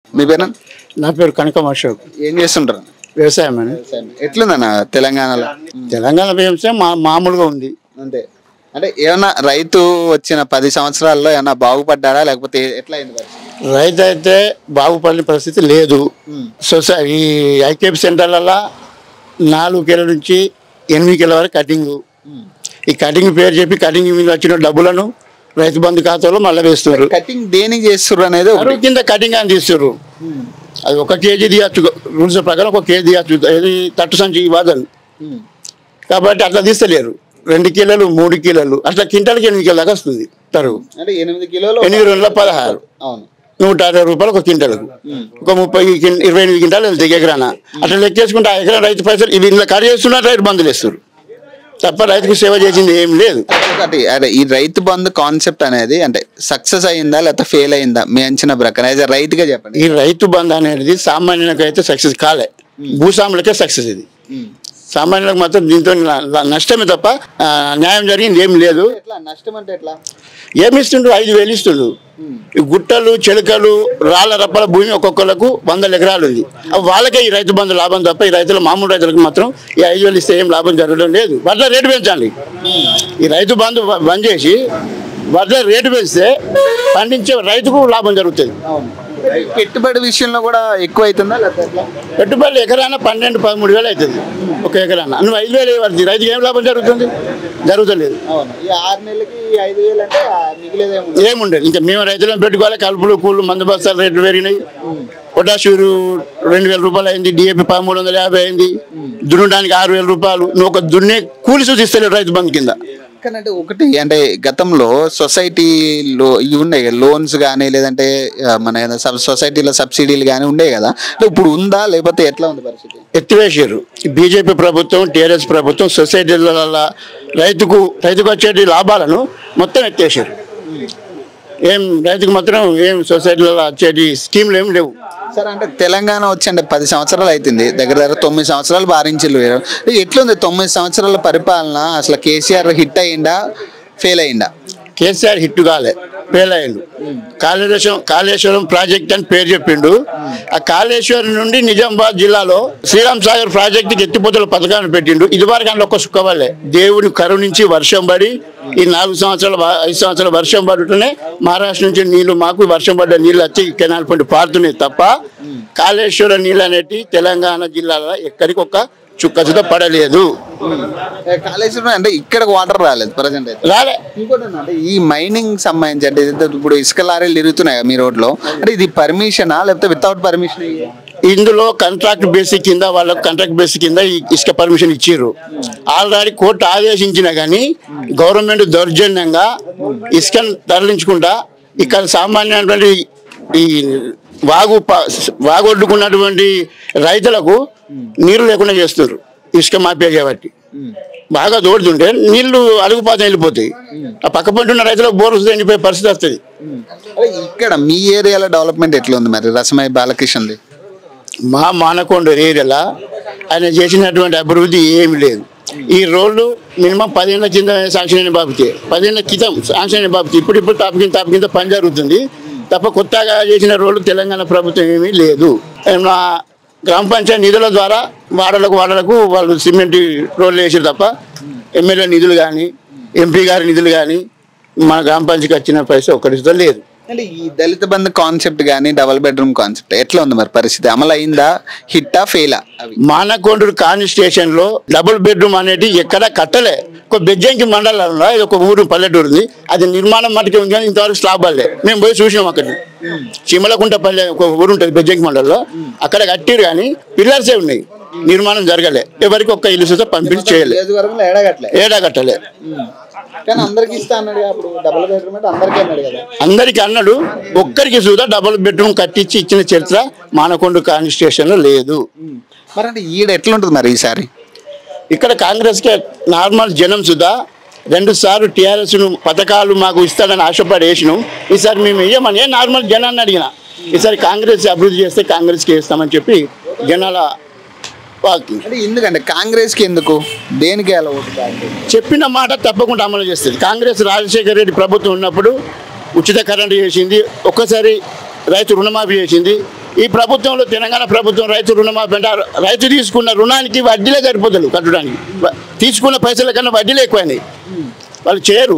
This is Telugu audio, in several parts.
మీ పేరు నా పేరు కనకం అశోక్ ఏం చేస్తుంటారు వ్యవసాయం అని ఎట్లుందన్న తెలంగాణలో తెలంగాణ వ్యవసాయం మా మామూలుగా ఉంది అంతే అంటే ఏమన్నా రైతు వచ్చిన పది సంవత్సరాల్లో ఏమన్నా బాగుపడ్డాడా లేకపోతే ఎట్లా అయింది పరిస్థితి? రైతు అయితే బాగుపడిన పరిస్థితి లేదు సొసైటీ ఈ ఐకేపీ సెంటర్లలో నాలుగు కిలో నుంచి ఎనిమిది కిలో వరకు కటింగ్ ఈ కటింగ్ పేరు చెప్పి కటింగ్ మీద వచ్చిన డబ్బులను రైతు బంధు ఖాతాలో మళ్ళీ వేస్తున్నారు కటింగ్ దేనికి చేస్తుర్రు అనేది ఒకటి. అరువు కింద కటింగ్ అని తీస్తున్నారు అది ఒక కేజీ తీయచ్చు రూల్స్ ప్రకారం ఒక కేజీ తీయచ్చు ఇది తట్టు సంచి ఇవ్వదని ఉమ్. కాబట్టి అట్లా తీస్తలేరు రెండు కిలోలు మూడు కిలోలు అట్లా క్వింటాల్కి ఎనిమిది కిలో దాకా వస్తుంది తరువు అంటే ఎనిమిది కిలోలు ఎనిమిది రెండుల పదహారు అవును నూట అరవై రూపాయలు ఒక క్వింటాలకు ఒక ముప్పై కిన్- ఇరవై ఎనిమిది క్వింటాలు వెళ్తాయి ఎకరాన అట్లా లెక్కేసుకుంటే ఆ ఎకరా రైతు పైసలు ఇవి ఇంట్లో కట్ చేస్తున్నారు రైతు బంధులు ఇస్తారు తప్ప రైతుకు సేవ చేసింది ఏం లేదు ఒకటి అదే ఈ రైతు బంధు కాన్సెప్ట్ అనేది అంటే సక్సెస్ అయిందా లేకపోతే ఫెయిల్ అయిందా మీ అంచనా ప్రకారం యాజ్ రైతుగా చెప్పండి ఈ రైతు బంధు అనేది సామాన్యులకు అయితే సక్సెస్ కాలే భూస్వాములకే సక్సెస్ ఇది సామాన్యులకు మాత్రం దీంతో న- న- నష్టమే తప్ప ఆ, న్యాయం జరిగింది ఏం లేదు ఎట్లా నష్టం అంటే ఎట్లా ఏమి ఇస్తుండ్రు ఐదు వేలు ఇస్తుండ్రు ఈ గుట్టలు చెలుకలు రాళ్ళ రప్పల భూమి ఒక్కొక్కలకు వందల ఎకరాలు ఉంది అవి వాళ్ళకే ఈ రైతు బంధు లాభం తప్ప ఈ రైతుల మామూలు రైతులకు మాత్రం ఈ ఐదు వేలు ఇస్తే ఏం లాభం జరగడం లేదు వడ్ల రేటు పెంచండి ఈ రైతు బంధు బ- బంద్ చేసి వడ్ల రేటు పెంచితే పండించే రైతుకు లాభం జరుగుతుంది పెట్టుబడి విషయంలో కూడా ఎక్కువ అవుతుందా లేకపోతే ఎట్లా పెట్టుబడులు ఎకరాన పన్నెండు పదమూడు వేలు అవుతుంది ఒక ఎకరాన నువ్వు ఐదు వేలు ఇవ్వాలి రైతుకి ఏం లాభం జరుగుతుంది జరుగుతలేదు అవును ఈ ఆరు నెలలకి ఐదు వేలు అంటే మిగిలేదేమో ఏముండదు ఇంకా మేము రైతులను పెట్టుకోవాలి కలుపులు కూలు మందు బస్తాలు రేట్లు పెరిగినాయి పొటాషూరు రెండు వేల రూపాయలు అయింది డిఏపి పదమూడు వందల యాభై అయింది దున్నడానికి ఆరు వేల రూపాయలు నువ్వు ఒక దున్నే కూలి చూసిస్తలేడు రైతు బంధు కింద కానీ అంటే ఒకటి అంటే గతంలో సొసైటీలో ఇవి ఉన్నాయి కదా లోన్స్ కానీ లేదంటే ఆ, మన ఏదైనా సబ్- సొసైటీలో సబ్సిడీలు కానీ ఉన్నాయి కదా అంటే ఇప్పుడు ఉందా లేకపోతే ఎట్లా ఉంది పరిస్థితి ఎత్తివేసారు బీజేపీ ప్రభుత్వం టీఆర్ఎస్ ప్రభుత్వం సొసైటీల రైతుకు రైతుకు వచ్చే లాభాలను మొత్తం ఎత్తేసారు ఏం రైతుకు మాత్రం ఏం సొసైటీలో వచ్చేటి స్కీమ్లు ఏం లేవు సరే అంటే తెలంగాణ వచ్చి అంటే పది సంవత్సరాలు అవుతుంది దగ్గర దగ్గర తొమ్మిది సంవత్సరాలు బారించిల్లు వీరు. ఎట్లుంది తొమ్మిది సంవత్సరాల పరిపాలన అసలు కేసీఆర్ హిట్ అయ్యిందా ఫెయిల్ అయ్యిందా కేసీఆర్ హిట్ కాలే ఫెయిల్ అయ్యిండు కాళేశ్వరం కాళేశ్వరం ప్రాజెక్ట్ అని పేరు చెప్పిండు ఆ కాళేశ్వరం నుండి నిజామాబాద్ జిల్లాలో శ్రీరామ్ సాగర్ ప్రాజెక్టుకి ఎత్తిపోతల పథకాన్ని పెట్టిండు ఇదివరకు అందులో ఒక్క సుక్కవల్లే దేవుని కరుణించి వర్షం పడి ఈ నాలుగు సంవత్సరాల వ- ఐదు సంవత్సరాల వర్షం పడుతూనే మహారాష్ట్ర నుంచి నీళ్లు మాకు వర్షం పడ్డ నీళ్ళు వచ్చి ఈ కెనాల్ పండి పారుతున్నాయి తప్ప కాళేశ్వరం నీళ్ళు అనేటి తెలంగాణ జిల్లాలో ఎక్కడికి ఒక్క చుక్క చుక్క పడలేదు ఏ, కాళేశ్వరం అంటే ఇక్కడ వాటర్ రాలేదు ప్రజెంట్ అయితే రాలే ఇంకోటి అంటే ఈ మైనింగ్ సంబంధించి అంటే ఇది ఇప్పుడు ఇసుక లారీలు తిరుగుతున్నాయి కదా మీ రోడ్లో అంటే ఇది పర్మిషనా లేకపోతే వితౌట్ పర్మిషన్ ఇందులో కాంట్రాక్ట్ బేసిక్ కింద వాళ్ళకి కాంట్రాక్ట్ బేసిక్ కింద ఈ ఇసుక పర్మిషన్ ఇచ్చిర్రు ఆల్రెడీ కోర్టు ఆదేశించిన కానీ గవర్నమెంట్ దౌర్జన్యంగా ఇసుకను తరలించుకుంటా ఇక్కడ సామాన్యమైనటువంటి ఈ వాగు ప- వాగొడ్డుకున్నటువంటి రైతులకు నీరు లేకుండా చేస్తారు ఇసుక మాఫియా కాబట్టి బాగా దోడుతుంటే నీళ్లు అడుగుపాతం వెళ్ళిపోతాయి ఆ పక్క పంట ఉన్న రైతులకు బోర్లు ఎండిపోయే పరిస్థితి వస్తుంది అదే ఇక్కడ మీ ఏరియాలో డెవలప్మెంట్ ఎట్లా ఉంది మరి రసమయ్య బాలకృష్ణది మా మానకొండ ఏరియాలో ఆయన చేసినటువంటి అభివృద్ధి ఏమి లేదు ఈ రోడ్లు మినిమం పదిహేనుల కింద శాంక్షన్ అయిన బాబుకి పదిహేనుల క్రితం శాంక్షన్ అయిన బాబుకి ఇప్పుడు ఇప్పుడు తాపు కింద తాపు కింద పని జరుగుతుంది తప్ప కొత్తగా చేసిన రోడ్లు తెలంగాణ ప్రభుత్వం ఏమీ లేదు నా గ్రామ పంచాయతీ నిధుల ద్వారా వాడలకు వాడలకు వాళ్ళు సిమెంట్ రోడ్లు వేసారు తప్ప ఎమ్మెల్యే నిధులు కానీ ఎంపీ గారి నిధులు కానీ మన గ్రామ పంచాయతీకి వచ్చిన పైసా ఒక్కడితో లేదు అంటే ఈ దళిత బంధు కాన్సెప్ట్ కానీ డబల్ బెడ్రూమ్ కాన్సెప్ట్ ఎట్లా ఉంది మరి పరిస్థితి అమలు అయిందా హిట్టా ఫెయిలా అవి మానకొండూరు కాని స్టేషన్ లో డబుల్ బెడ్రూమ్ అనేది ఎక్కడ కట్టలే ఒక బెజ్జంకి మండలంలో ఇది ఒక ఊరు పల్లెటూరు ఉంది అది నిర్మాణం మటుకే ఉంది కానీ ఇంతవరకు స్లాబ్ అల్లే మేము పోయి చూసినాం అక్కడ చిమలకుంట పల్లె ఒక ఊరు ఉంటుంది బెజ్జంకి మండలంలో అక్కడ కట్టిరు కానీ పిల్లర్సే ఉన్నాయి నిర్మాణం జరగలే ఎవరికి ఒక్క ఇల్లు చూస్తే పంపిణీ చేయలే నియోజకవర్గంలో ఎడగట్లే ఏడా కట్టలే కానీ అందరికి ఇస్తా అన్నాడు అప్పుడు డబుల్ బెడ్రూమ్ అంటే అందరికీ అన్నాడు కదా అందరికి అన్నాడు ఒక్కరికి చూదా డబుల్ బెడ్రూమ్ కట్టించి ఇచ్చిన చరిత్ర మానకొండ కాని స్టేషన్ లో లేదు మరి అంటే ఈడ ఎట్లుంటుంది మరి ఈసారి ఇక్కడ కాంగ్రెస్కే నార్మల్ జనం సుధా రెండు సార్లు టీఆర్ఎస్ పథకాలు మాకు ఇస్తాడని ఆశపడి వేసినాం ఈసారి మేము వేయమని నార్మల్ జనాన్ని అడిగిన ఈసారి కాంగ్రెస్ అభివృద్ధి చేస్తే కాంగ్రెస్కి వేస్తామని చెప్పి జనాల వాకి అంటే ఎందుకంటే కాంగ్రెస్ కి ఎందుకు దేనికి అలా ఓటు కాంగ్రెస్ చెప్పిన మాట తప్పకుండా అమలు చేస్తుంది కాంగ్రెస్ రాజశేఖర రెడ్డి ప్రభుత్వం ఉన్నప్పుడు ఉచిత కరెంటు చేసింది ఒక్కసారి రైతు రుణమాఫీ చేసింది ఈ ప్రభుత్వంలో తెలంగాణ ప్రభుత్వం రైతు రుణమాఫీ అంటే ఆ రైతు తీసుకున్న రుణానికి వడ్డీలే సరిపోతుంది కట్టడానికి వ- తీసుకున్న పైసల కన్నా వడ్డీలు ఎక్కువైనాయి వాళ్ళు చేయరు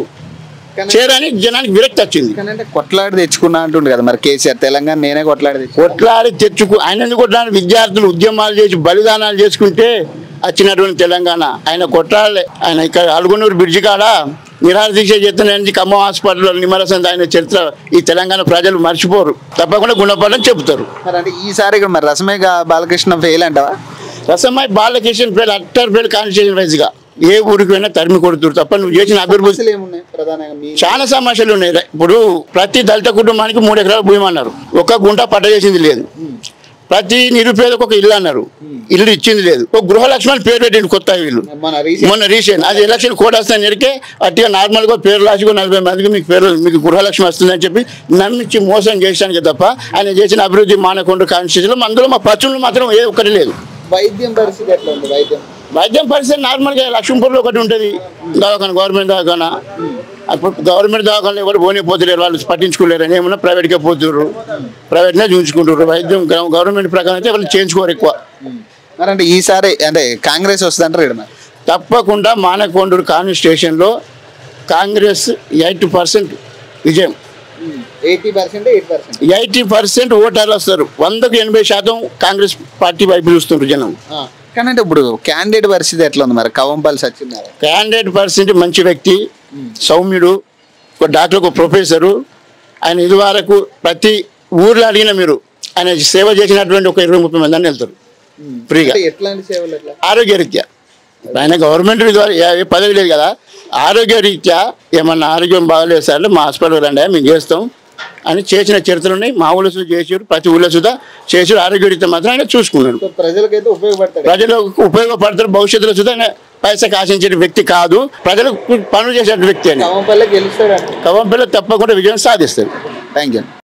చేయరని జనానికి విరక్తి వచ్చింది కానీ అంటే కొట్లాడి తెచ్చుకున్నా అంటుండు కదా మరి కేసీఆర్ తెలంగాణ నేనే కొట్లాడి తెచ్చు కొట్లాడి తెచ్చుకు ఆయన ఎందుకు కొట్లాడి విద్యార్థులు ఉద్యమాలు చేసి బలిదానాలు చేసుకుంటే వచ్చినటువంటి తెలంగాణ ఆయన కొట్లాడలే ఆయన ఇక్కడ అలుగునూరు బ్రిడ్జి కాడ నిరాహార దీక్ష చేస్తున్న ఖమ్మం హాస్పిటల్లో నిమ్మరసం ఆయన చరిత్ర ఈ తెలంగాణ ప్రజలు మర్చిపోరు తప్పకుండా గుణపడని చెబుతారు మరి అంటే ఈసారి ఇక్కడ మరి రసమే గా- బాలకృష్ణ ఫెయిల్ అంటావా రసమ్మాయి బాలకిషన్ పేరు అట్టర్ పేరు కాన్స్టిట్యూషన్ వైజ్గా ఏ ఊరికి పోయినా తరిమి కొడుతురు తప్ప నువ్వు చేసిన అభివృద్ధి సమస్యలు ఏమున్నాయి ప్రధానంగా మీ చాలా సమస్యలు ఉన్నాయి ఇప్పుడు ప్రతి దళిత కుటుంబానికి మూడు ఎకరాల భూమి అన్నారు ఒక గుంట పట్ట చేసింది లేదు ప్రతి నిరుపేదకు ఒక ఇల్లు అన్నారు ఇల్లు ఇచ్చింది లేదు ఒక గృహలక్ష్మి అని పేరు పెట్టింది కొత్త వీళ్ళు మన రీసెంట్ మొన్న రీసెంట్ అది ఎలక్షన్ కోడ్ వస్తాను ఎరికే అట్టిగా నార్మల్గా పేరు రాసి నలభై మందికి మీకు పేరు మీకు గృహలక్ష్మి వస్తుందని చెప్పి నమ్మించి మోసం చేసానికి తప్ప ఆయన చేసిన అభివృద్ధి మానకొండ కాన్స్టిట్యూషన్లో అందులో మా పచ్చులు మాత్రం ఏ ఒక్కటి లేదు వైద్యం పరిస్థితి ఎట్లా ఉంది వైద్యం వైద్యం పరిస్థితి నార్మల్గా లక్ష్మీపూర్లో ఒకటి ఉంటుంది దవాఖాన గవర్నమెంట్ దవాఖాన అప్పుడు గవర్నమెంట్ దవాఖానలో ఎవరు పోనీ పోతులేరు వాళ్ళు పట్టించుకోలేరు అని ఏమన్నా ప్రైవేట్గా పోతున్నారు ప్రైవేట్నే చూపించుకుంటారు వైద్యం గవ- గవర్నమెంట్ ప్రకారం అయితే వాళ్ళు చేయించుకోరు ఎక్కువ మరి అంటే ఈసారి అంటే కాంగ్రెస్ వస్తుందంటారు ఇక్కడ మరి తప్పకుండా మానకొండూరు కాన్స్టిట్యూషన్లో కాంగ్రెస్ ఎయిటీ పర్సెంట్ విజయం eighty percent eight percent eighty percent ఓటర్లు వస్తారు వందకు ఎనభై శాతం కాంగ్రెస్ పార్టీ వైపు చూస్తుంటారు జనం కానీ అంటే ఇప్పుడు క్యాండిడేట్ పరిస్థితి ఎట్లా ఉంది మరి కవంపల్లి సత్యనారాయణ క్యాండిడేట్ పర్సెంట్ మంచి వ్యక్తి సౌమ్యుడు ఒక డాక్టర్ ఒక ప్రొఫెసరు ఆయన ఇదివరకు ప్రతి ఊర్లో అడిగిన మీరు ఆయన సేవ చేసినటువంటి ఒక ఇరవై ముప్పై మంది అని వెళ్తారు ఫ్రీగా అంటే ఎట్లాంటి సేవలు ఎట్లా ఆరోగ్య రీత్యా ఆయన గవర్నమెంట్ ద్వారా ఏ- ఏ పదవి లేదు కదా ఆరోగ్య రీత్యా ఏమన్నా ఆరోగ్యం బాగలేదు సార్ మా హాస్పిటల్ రండి మేము చేస్తాం అని చేసిన చరిత్రలు ఉన్నాయి మా ఊళ్ళో సుధా చేసారు ప్రతి ఊళ్ళో సుధా చేసారు ఆరోగ్య రీత్యా మాత్రం ఆయన చూసుకున్నాడు సో ప్రజలకైతే ఉపయోగపడతాడు ప్రజలకు ఉపయోగపడతారు భవిష్యత్తులో సుధా ఆయన పైసకు ఆశించే వ్యక్తి కాదు ప్రజలకు పనులు చేసే వ్యక్తి అని కవంపల్లి గెలుస్తాడు అంటే కవంపల్లి తప్పకుండా విజయం సాధిస్తారు థ్యాంక్ యూ